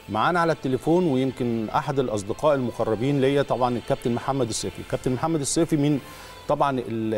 معانا على التليفون ويمكن احد الاصدقاء المقربين ليا طبعا الكابتن محمد السيفي الكابتن محمد السيفي من طبعا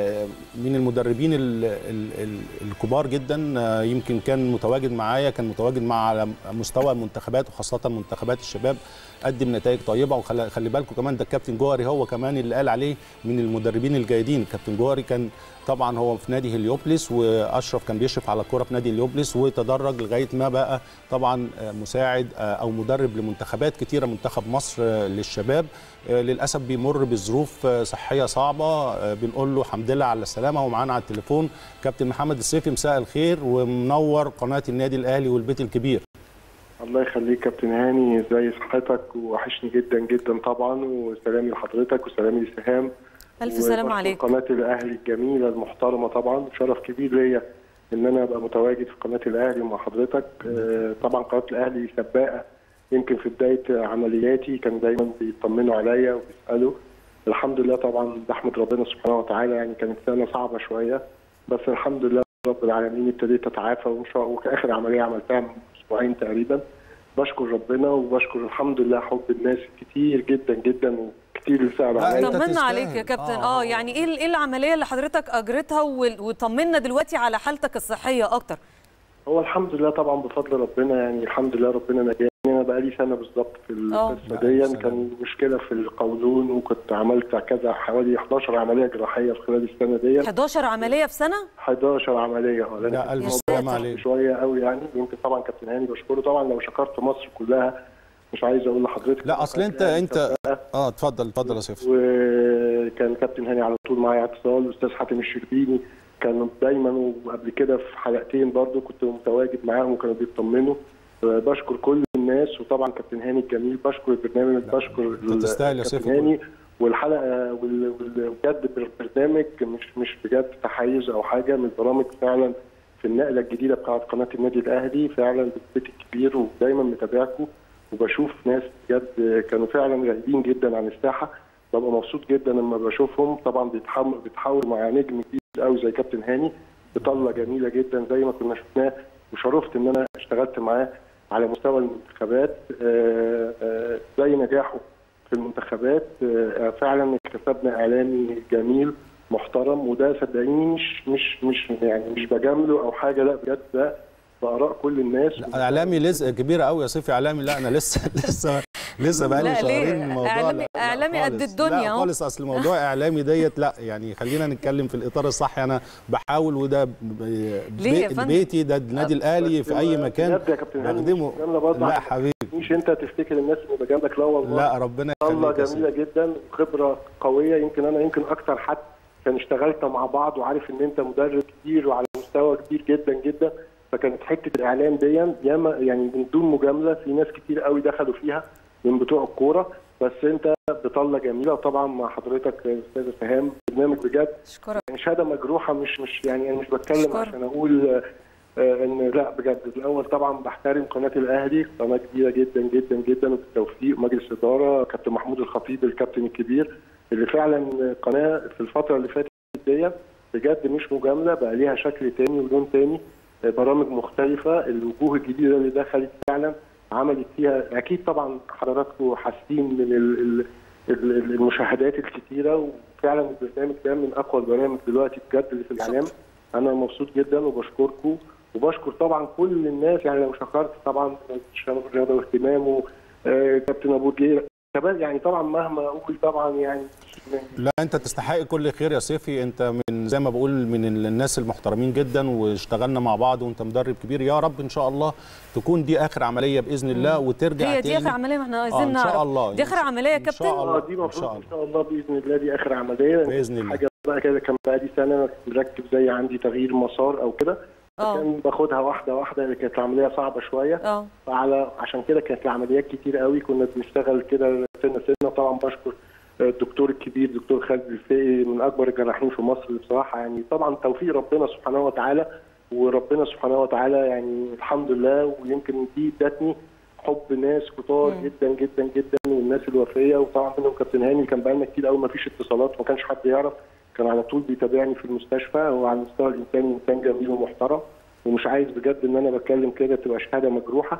من المدربين ال ال ال الكبار جدا يمكن كان متواجد معايا كان متواجد مع على مستوى المنتخبات وخاصه منتخبات الشباب قدم نتائج طيبه وخلي بالكم كمان ده الكابتن جوهري هو كمان اللي قال عليه من المدربين الجيدين الكابتن جوهري كان طبعا هو في نادي هليوبلس واشرف كان بيشرف على الكوره في نادي هليوبلس وتدرج لغايه ما بقى طبعا مساعد او مدرب لمنتخبات كتيره منتخب مصر للشباب للاسف بيمر بظروف صحيه صعبه بنقول له الحمد لله على السلامه ومعانا على التليفون كابتن محمد السيفي مساء الخير ومنور قناه النادي الاهلي والبيت الكبير الله يخليك كابتن هاني ازي صحتك وحشني جدا جدا طبعا وسلامي لحضرتك وسلامي لسهام الف سلام عليك قناه الاهلي الجميله المحترمه طبعا شرف كبير ليا ان انا ابقى متواجد في قناه الاهلي مع حضرتك طبعا قناه الاهلي سباقه يمكن في بدايه عملياتي كان دايما بيطمنوا عليا وبيسالوا الحمد لله طبعا بحمد ربنا سبحانه وتعالى يعني كانت سنه صعبه شويه بس الحمد لله رب العالمين ابتديت اتعافى وان شاء الله واخر عمليه عملتها من اسبوعين تقريبا بشكر ربنا وبشكر الحمد لله حب الناس كتير جدا جدا وكتير اللي سأل عليا طمنا عليك يا كابتن اه, آه يعني ايه ايه العمليه اللي حضرتك اجرتها وطمنا دلوقتي على حالتك الصحيه اكتر هو الحمد لله طبعا بفضل ربنا يعني الحمد لله ربنا نجاني انا بقى لي سنه بالظبط في القصه دي كان مشكله في القولون وكنت عملت كذا حوالي 11 عمليه جراحيه في خلال السنه دي 11 عمليه في سنه 11 عمليه اه لا الف سلامه عليك شويه قوي يعني يمكن طبعا كابتن هاني بشكره طبعا لو شكرت مصر كلها مش عايز اقول لحضرتك لا اصل انت انت اه اتفضل اتفضل يا سيف وكان كابتن هاني على طول معايا اتصال الاستاذ حاتم الشربيني كان دايما وقبل كده في حلقتين برضو كنت متواجد معاهم وكانوا بيطمنوا بشكر كل الناس وطبعا كابتن هاني الجميل بشكر البرنامج بشكر تستاهل يا سيف هاني والحلقه وبجد البرنامج مش مش بجد تحيز او حاجه من البرامج فعلا في النقله الجديده بتاعت قناه النادي الاهلي فعلا بالبيت الكبير ودايما متابعكم وبشوف ناس بجد كانوا فعلا غايبين جدا عن الساحه ببقى مبسوط جدا لما بشوفهم طبعا بيتحمل بيتحاول مع نجم كبير قوي زي كابتن هاني بطله جميله جدا زي ما كنا شفناه وشرفت ان انا اشتغلت معاه على مستوى المنتخبات زي نجاحه في المنتخبات فعلا اكتسبنا اعلامي جميل محترم وده صدقيني مش مش مش يعني مش بجامله او حاجه لا بجد ده باراء كل الناس لا اعلامي لزق كبيره قوي يا صيفي اعلامي لا انا لسه لسه لسه بقى لي شهرين الموضوع اعلامي, لا اعلامي لا قد الدنيا لا خالص اصل الموضوع اعلامي ديت لا يعني خلينا نتكلم في الاطار الصح انا بحاول وده بي بيتي ده النادي الاهلي في اي مكان بخدمه لا حبيبي مش انت تفتكر الناس اللي بجنبك لا والله لا ربنا يخليك جميله جدا وخبره قويه يمكن انا يمكن اكتر حد كان اشتغلت مع بعض وعارف ان انت مدرب كبير وعلى مستوى كبير جدا جدا فكانت حته الاعلام دي ياما يعني من دون مجامله في ناس كتير قوي دخلوا فيها من بتوع الكوره بس انت بطله جميله وطبعا مع حضرتك استاذه سهام برنامج بجد اشكرك يعني شهاده مجروحه مش مش يعني انا مش بتكلم شكرا. عشان اقول آه ان لا بجد الاول طبعا بحترم قناه الاهلي قناه كبيره جدا جدا جدا وبالتوفيق مجلس اداره كابتن محمود الخطيب الكابتن الكبير اللي فعلا قناه في الفتره اللي فاتت دي بجد مش مجامله بقى ليها شكل تاني ولون تاني برامج مختلفه الوجوه الجديده اللي دخلت فعلا عملت فيها اكيد طبعا حضراتكم حاسين من المشاهدات الكتيره وفعلا البرنامج ده من اقوى البرامج دلوقتي بجد اللي في الاعلام انا مبسوط جدا وبشكركم وبشكر طبعا كل الناس يعني لو شكرت طبعا شباب الرياضه واهتمامه آه كابتن ابو جير كمان يعني طبعا مهما اقول طبعا يعني لا انت تستحق كل خير يا سيفي انت من زي ما بقول من الناس المحترمين جدا واشتغلنا مع بعض وانت مدرب كبير يا رب ان شاء الله تكون دي اخر عمليه باذن الله وترجع هي دي اخر عمليه ما احنا عايزين آه نعرف ان شاء الله دي اخر عمليه يا كابتن ان شاء الله دي المفروض ان شاء الله باذن الله دي اخر عمليه باذن الله حاجه بقى كده كان بقى لي سنه مركب زي عندي تغيير مسار او كده كان باخدها واحده واحده اللي كانت العمليه صعبه شويه اه فعلى عشان كده كانت العمليات كتير قوي كنا بنشتغل كده سنه سنه طبعا بشكر الدكتور الكبير دكتور خالد الفقي من اكبر الجراحين في مصر بصراحه يعني طبعا توفيق ربنا سبحانه وتعالى وربنا سبحانه وتعالى يعني الحمد لله ويمكن دي ادتني حب ناس كتار جدا جدا جدا والناس الوفيه وطبعا منهم كابتن هاني كان بقالنا كتير قوي ما فيش اتصالات وما كانش حد يعرف كان على طول بيتابعني في المستشفى وعلى المستوى الانساني انسان جميل ومحترم ومش عايز بجد ان انا بتكلم كده تبقى شهاده مجروحه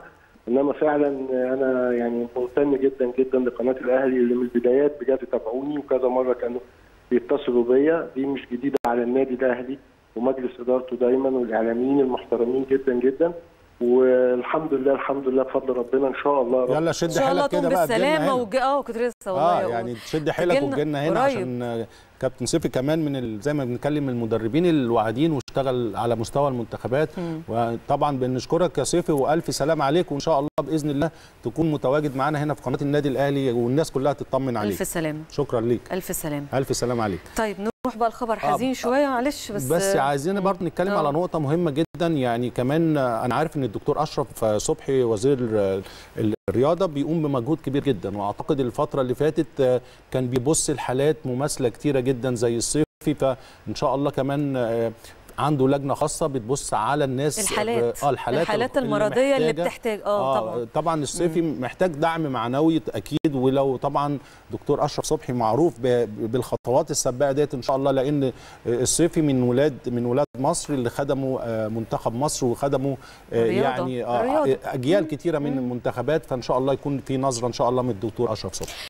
انما فعلا انا يعني ممتن جدا جدا لقناه الاهلي اللي من البدايات بجد تابعوني وكذا مره كانوا بيتصلوا بيا دي مش جديده على النادي الاهلي ومجلس ادارته دايما والاعلاميين المحترمين جدا جدا والحمد لله الحمد لله بفضل ربنا ان شاء الله رب يلا ان شد شاء الله حيلك تقوم كده بقى تجيلنا بالسلامه هنا. وج... اه كنت لسه والله اه أقول. يعني تشد حيلك تجيلنا وتجيلنا هنا قريب. عشان كابتن سيفي كمان من ال... زي ما بنتكلم المدربين الواعدين واشتغل على مستوى المنتخبات وطبعا بنشكرك يا سيفي والف سلام عليك وان شاء الله باذن الله تكون متواجد معانا هنا في قناه النادي الاهلي والناس كلها تطمن عليك الف سلامه شكرا ليك الف سلامه الف سلام عليك طيب نروح بقى الخبر حزين شويه معلش بس بس عايزين برضه نتكلم آه. على نقطة مهمة جدا يعني كمان انا عارف ان الدكتور اشرف صبحي وزير الرياضة بيقوم بمجهود كبير جدا واعتقد الفترة اللي فاتت كان بيبص لحالات مماثلة كتيرة جدا زي الصيفي فان شاء الله كمان عنده لجنه خاصه بتبص على الناس الحالات اه الحالات الحالات المرضيه اللي محتاجة- بتحتاج اه طبعا طبعا الصيفي محتاج دعم معنوي اكيد ولو طبعا دكتور اشرف صبحي معروف ب- بالخطوات السباقه ديت ان شاء الله لان الصيفي من ولاد من ولاد مصر اللي خدموا آه، منتخب مصر وخدموا آه، الرياضة. يعني آه، الرياضة. اجيال كتيره من المنتخبات فان شاء الله يكون في نظره ان شاء الله من الدكتور اشرف صبحي